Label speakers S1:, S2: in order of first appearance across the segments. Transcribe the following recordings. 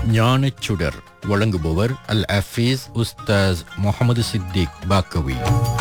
S1: ஞானச் சுடர் வழங்குபவர் அல் அஃபீஸ் உஸ்தாஸ் முகமது சித்திக் பாக்கவி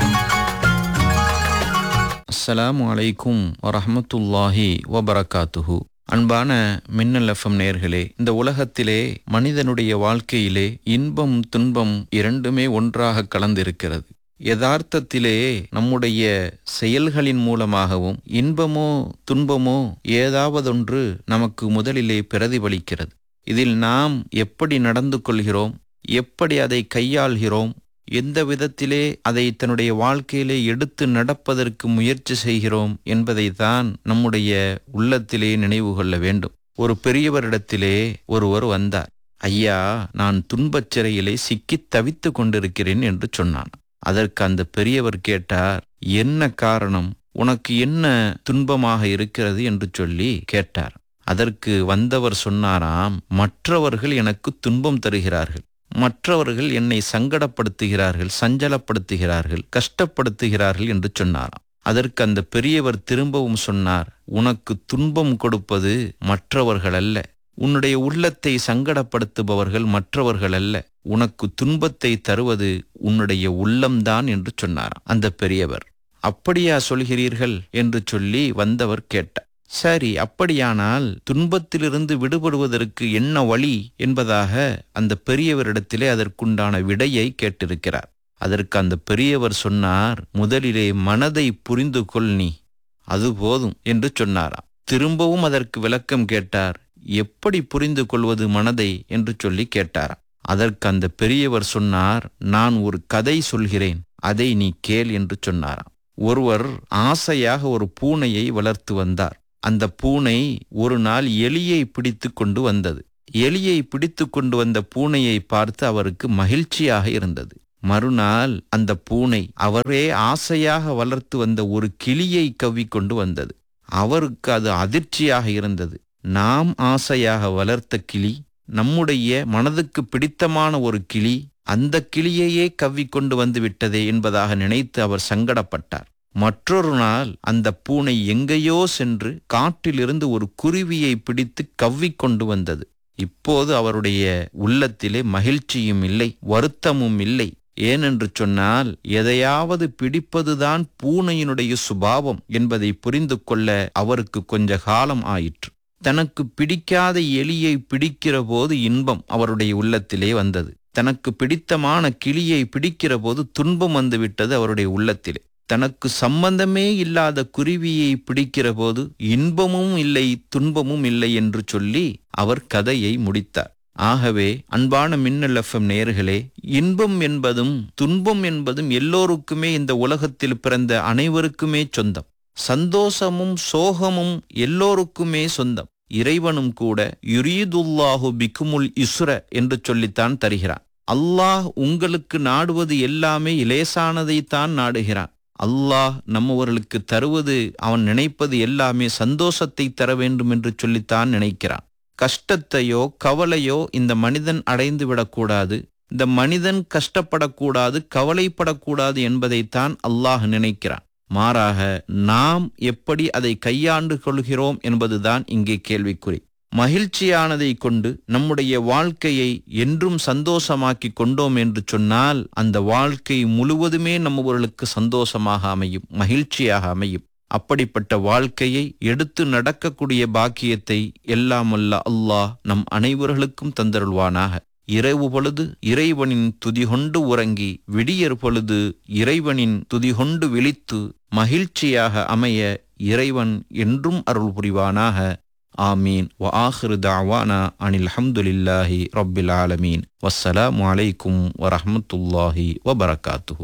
S2: அஸ்ஸலாமு அலைக்கும் வரஹ்மத்துல்லாஹி வபரகாத்துஹு அன்பான மின்னல் எஃப்எம் நேர்களே இந்த உலகத்திலே மனிதனுடைய வாழ்க்கையிலே இன்பம் துன்பம் இரண்டுமே ஒன்றாக கலந்திருக்கிறது யதார்த்தத்திலே நம்முடைய செயல்களின் மூலமாகவும் இன்பமோ துன்பமோ ஏதாவதொன்று நமக்கு முதலிலே பிரதிபலிக்கிறது இதில் நாம் எப்படி நடந்து கொள்கிறோம் எப்படி அதை கையாள்கிறோம் எந்த விதத்திலே அதை தன்னுடைய வாழ்க்கையிலே எடுத்து நடப்பதற்கு முயற்சி செய்கிறோம் என்பதை தான் நம்முடைய உள்ளத்திலே நினைவு கொள்ள வேண்டும் ஒரு பெரியவரிடத்திலே ஒருவர் வந்தார் ஐயா நான் துன்பச் சிறையிலே சிக்கித் தவித்துக் கொண்டிருக்கிறேன் என்று சொன்னான் அதற்கு அந்த பெரியவர் கேட்டார் என்ன காரணம் உனக்கு என்ன துன்பமாக இருக்கிறது என்று சொல்லி கேட்டார் அதற்கு வந்தவர் சொன்னாராம் மற்றவர்கள் எனக்கு துன்பம் தருகிறார்கள் மற்றவர்கள் என்னை சங்கடப்படுத்துகிறார்கள் சஞ்சலப்படுத்துகிறார்கள் கஷ்டப்படுத்துகிறார்கள் என்று சொன்னாராம் அதற்கு அந்த பெரியவர் திரும்பவும் சொன்னார் உனக்கு துன்பம் கொடுப்பது மற்றவர்கள் அல்ல உன்னுடைய உள்ளத்தை சங்கடப்படுத்துபவர்கள் மற்றவர்கள் அல்ல உனக்கு துன்பத்தை தருவது உன்னுடைய உள்ளம்தான் என்று சொன்னாராம் அந்த பெரியவர் அப்படியா சொல்கிறீர்கள் என்று சொல்லி வந்தவர் கேட்டார் சரி அப்படியானால் துன்பத்திலிருந்து விடுபடுவதற்கு என்ன வழி என்பதாக அந்த பெரியவரிடத்திலே அதற்குண்டான விடையை கேட்டிருக்கிறார் அதற்கு அந்த பெரியவர் சொன்னார் முதலிலே மனதை புரிந்து கொள் நீ அது போதும் என்று சொன்னாராம் திரும்பவும் அதற்கு விளக்கம் கேட்டார் எப்படி புரிந்து கொள்வது மனதை என்று சொல்லி கேட்டாராம் அதற்கு அந்த பெரியவர் சொன்னார் நான் ஒரு கதை சொல்கிறேன் அதை நீ கேள் என்று சொன்னாராம் ஒருவர் ஆசையாக ஒரு பூனையை வளர்த்து வந்தார் அந்த பூனை ஒரு நாள் எலியை பிடித்து கொண்டு வந்தது எலியை பிடித்து கொண்டு வந்த பூனையை பார்த்து அவருக்கு மகிழ்ச்சியாக இருந்தது மறுநாள் அந்த பூனை அவரே ஆசையாக வளர்த்து வந்த ஒரு கிளியை கவ்விக்கொண்டு வந்தது அவருக்கு அது அதிர்ச்சியாக இருந்தது நாம் ஆசையாக வளர்த்த கிளி நம்முடைய மனதுக்கு பிடித்தமான ஒரு கிளி அந்த கிளியையே கவ்விக்கொண்டு வந்து விட்டதே என்பதாக நினைத்து அவர் சங்கடப்பட்டார் மற்றொரு நாள் அந்த பூனை எங்கேயோ சென்று காட்டிலிருந்து ஒரு குருவியை பிடித்து கவ்விக்கொண்டு வந்தது இப்போது அவருடைய உள்ளத்திலே மகிழ்ச்சியும் இல்லை வருத்தமும் இல்லை ஏனென்று சொன்னால் எதையாவது பிடிப்பதுதான் பூனையினுடைய சுபாவம் என்பதை புரிந்து கொள்ள அவருக்கு கொஞ்ச காலம் ஆயிற்று தனக்கு பிடிக்காத எலியை பிடிக்கிற போது இன்பம் அவருடைய உள்ளத்திலே வந்தது தனக்கு பிடித்தமான கிளியை பிடிக்கிற போது துன்பம் வந்துவிட்டது அவருடைய உள்ளத்திலே தனக்கு சம்பந்தமே இல்லாத குருவியை பிடிக்கிற போது இன்பமும் இல்லை துன்பமும் இல்லை என்று சொல்லி அவர் கதையை முடித்தார் ஆகவே அன்பான மின்னல் எஃப்எம் நேர்களே இன்பம் என்பதும் துன்பம் என்பதும் எல்லோருக்குமே இந்த உலகத்தில் பிறந்த அனைவருக்குமே சொந்தம் சந்தோஷமும் சோகமும் எல்லோருக்குமே சொந்தம் இறைவனும் கூட யுரீதுல்லாஹு பிக்குமுல் இஸ்ர என்று சொல்லித்தான் தருகிறான் அல்லாஹ் உங்களுக்கு நாடுவது எல்லாமே இலேசானதைத்தான் நாடுகிறான் அல்லாஹ் நம்மவர்களுக்கு தருவது அவன் நினைப்பது எல்லாமே சந்தோஷத்தை தர வேண்டும் என்று சொல்லித்தான் நினைக்கிறான் கஷ்டத்தையோ கவலையோ இந்த மனிதன் அடைந்து விடக்கூடாது இந்த மனிதன் கஷ்டப்படக்கூடாது கவலைப்படக்கூடாது என்பதைத்தான் அல்லாஹ் நினைக்கிறான் மாறாக நாம் எப்படி அதை கையாண்டு கொள்கிறோம் என்பதுதான் இங்கே கேள்விக்குறி மகிழ்ச்சியானதை கொண்டு நம்முடைய வாழ்க்கையை என்றும் சந்தோஷமாக்கி கொண்டோம் என்று சொன்னால் அந்த வாழ்க்கை முழுவதுமே நம்மவர்களுக்கு சந்தோஷமாக அமையும் மகிழ்ச்சியாக அமையும் அப்படிப்பட்ட வாழ்க்கையை எடுத்து நடக்கக்கூடிய பாக்கியத்தை எல்லாம் அல்ல அல்லாஹ் நம் அனைவர்களுக்கும் தந்தருள்வானாக இரவு பொழுது இறைவனின் துதிகொண்டு உறங்கி விடியற் பொழுது இறைவனின் துதிகொண்டு விழித்து மகிழ்ச்சியாக அமைய இறைவன் என்றும் அருள் புரிவானாக ஆமீன் வ ஆஹிரு தாவானா அனில் ஹம்துலில்லாஹி ரப்பில் ஆலமீன் வஸ்ஸலாமு அலைக்கும் வரஹ்மத்துல்லாஹி வபரகாத்துஹு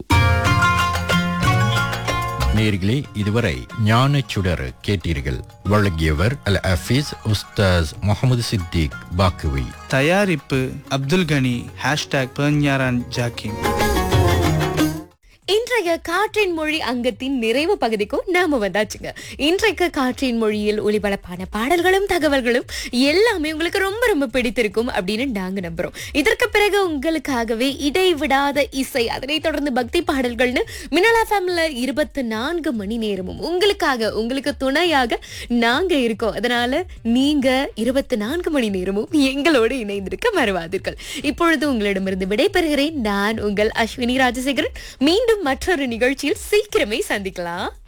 S1: நேர்களே இதுவரை ஞானச் சுடர் கேட்டீர்கள் வழங்கியவர் அல் அஃபீஸ் உஸ்தாஸ் முகமது சித்திக் பாக்கவி
S3: தயாரிப்பு அப்துல் கனி ஹேஷ்டாக் பேஞ்ஞாரான் ஜாக்கிம்
S4: இன்றைய
S3: இன்றைய காற்றின் மொழி அங்கத்தின் நிறைவு பகுதிக்கும் நாம வந்தாச்சுங்க இன்றைக்கு காற்றின் மொழியில் ஒளிபரப்பான பாடல்களும் தகவல்களும் எல்லாமே உங்களுக்கு ரொம்ப ரொம்ப பிடித்திருக்கும் அப்படின்னு நாங்க நம்புறோம் இதற்கு பிறகு உங்களுக்காகவே இடைவிடாத இசை அதனைத் தொடர்ந்து பக்தி பாடல்கள்னு மினலா ஃபேமில இருபத்தி நான்கு மணி நேரமும் உங்களுக்காக உங்களுக்கு துணையாக நாங்க இருக்கோம் அதனால நீங்க இருபத்தி நான்கு மணி நேரமும் எங்களோடு இணைந்திருக்க மறவாதீர்கள் இப்பொழுது உங்களிடமிருந்து விடைபெறுகிறேன் நான் உங்கள் அஸ்வினி ராஜசேகரன் மீண்டும் மற்றொரு நிகழ்ச்சியில் சீக்கிரமே சந்திக்கலாம்